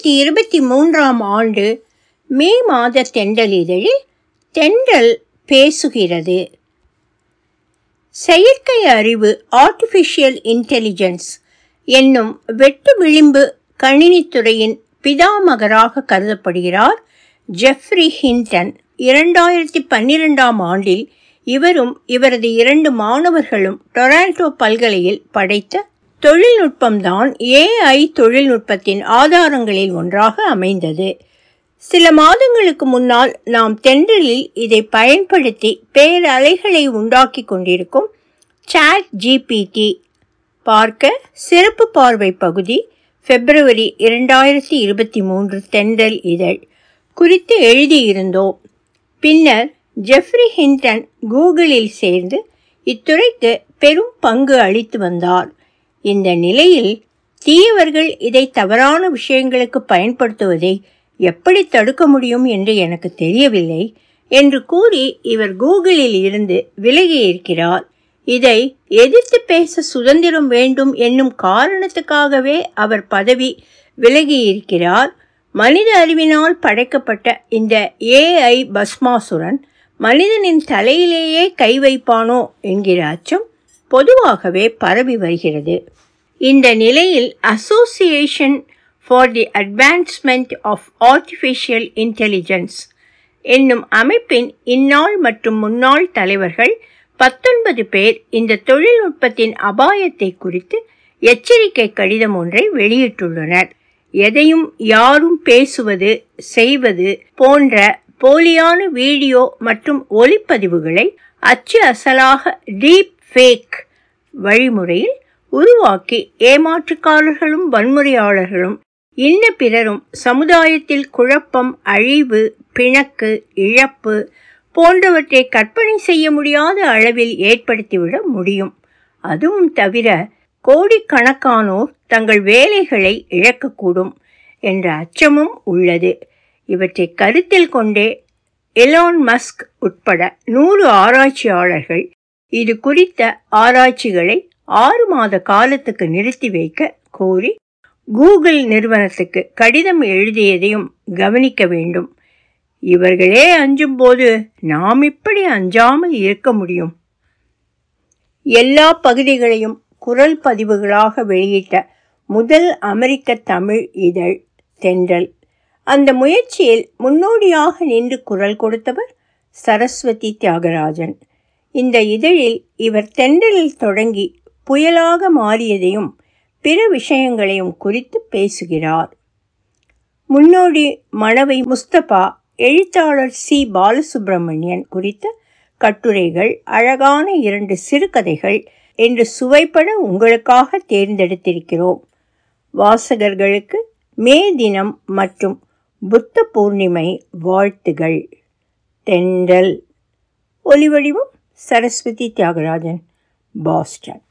இரண்டாயிரத்தி இருபத்தி மூன்றாம் ஆண்டு மே மாத தென்றல் இதழில் தென்றல் பேசுகிறது செயற்கை அறிவு ஆர்டிஃபிஷியல் இன்டெலிஜென்ஸ் என்னும் வெட்டு விளிம்பு கணினித்துறையின் பிதாமகராக கருதப்படுகிறார் ஜெஃப்ரி ஹிண்டன் இரண்டாயிரத்தி பன்னிரெண்டாம் ஆண்டில் இவரும் இவரது இரண்டு மாணவர்களும் டொராண்டோ பல்கலையில் படைத்த தொழில்நுட்பம்தான் ஏஐ தொழில்நுட்பத்தின் ஆதாரங்களில் ஒன்றாக அமைந்தது சில மாதங்களுக்கு முன்னால் நாம் தென்றலில் இதை பயன்படுத்தி பேரலைகளை உண்டாக்கி கொண்டிருக்கும் சாட் ஜிபிடி பார்க்க சிறப்பு பார்வை பகுதி பிப்ரவரி இரண்டாயிரத்தி இருபத்தி மூன்று தென்றல் இதழ் குறித்து எழுதியிருந்தோம் பின்னர் ஜெஃப்ரி ஹிண்டன் கூகுளில் சேர்ந்து இத்துறைக்கு பெரும் பங்கு அளித்து வந்தார் இந்த நிலையில் தீயவர்கள் இதை தவறான விஷயங்களுக்கு பயன்படுத்துவதை எப்படி தடுக்க முடியும் என்று எனக்கு தெரியவில்லை என்று கூறி இவர் கூகுளில் இருந்து விலகி இருக்கிறார் இதை எதிர்த்து பேச சுதந்திரம் வேண்டும் என்னும் காரணத்துக்காகவே அவர் பதவி விலகி இருக்கிறார் மனித அறிவினால் படைக்கப்பட்ட இந்த ஏஐ பஸ்மாசுரன் மனிதனின் தலையிலேயே கை வைப்பானோ என்கிற அச்சம் பொதுவாகவே பரவி வருகிறது இந்த நிலையில் association for the advancement of artificial intelligence என்னும் அமைப்பின் இந்நாள் மற்றும் முன்னாள் தலைவர்கள் பத்தொன்பது பேர் இந்த தொழில்நுட்பத்தின் அபாயத்தை குறித்து எச்சரிக்கை கடிதம் ஒன்றை வெளியிட்டுள்ளனர் எதையும் யாரும் பேசுவது செய்வது போன்ற போலியான வீடியோ மற்றும் ஒளிப்பதிவுகளை அச்சு அசலாக டீப் ஃபேக் வழிமுறையில் உருவாக்கி ஏமாற்றுக்காரர்களும் வன்முறையாளர்களும் இன்ன பிறரும் சமுதாயத்தில் குழப்பம் அழிவு பிணக்கு இழப்பு போன்றவற்றை கற்பனை செய்ய முடியாத அளவில் ஏற்படுத்திவிட முடியும் அதுவும் தவிர கோடிக்கணக்கானோர் தங்கள் வேலைகளை இழக்கக்கூடும் என்ற அச்சமும் உள்ளது இவற்றை கருத்தில் கொண்டே எலான் மஸ்க் உட்பட நூறு ஆராய்ச்சியாளர்கள் இது குறித்த ஆராய்ச்சிகளை ஆறு மாத காலத்துக்கு நிறுத்தி வைக்க கோரி கூகுள் நிறுவனத்துக்கு கடிதம் எழுதியதையும் கவனிக்க வேண்டும் இவர்களே அஞ்சும் போது நாம் இப்படி அஞ்சாமல் இருக்க முடியும் எல்லா பகுதிகளையும் குரல் பதிவுகளாக வெளியிட்ட முதல் அமெரிக்க தமிழ் இதழ் தென்றல் அந்த முயற்சியில் முன்னோடியாக நின்று குரல் கொடுத்தவர் சரஸ்வதி தியாகராஜன் இந்த இதழில் இவர் தென்றலில் தொடங்கி புயலாக மாறியதையும் பிற விஷயங்களையும் குறித்து பேசுகிறார் முன்னோடி மணவை முஸ்தபா எழுத்தாளர் சி பாலசுப்பிரமணியன் குறித்த கட்டுரைகள் அழகான இரண்டு சிறுகதைகள் என்று சுவைப்பட உங்களுக்காக தேர்ந்தெடுத்திருக்கிறோம் வாசகர்களுக்கு மே தினம் மற்றும் புத்த பூர்ணிமை வாழ்த்துகள் தென்றல் ஒலிவடிவம் சரஸ்வதி தியாகராஜன் பாஸ்டன்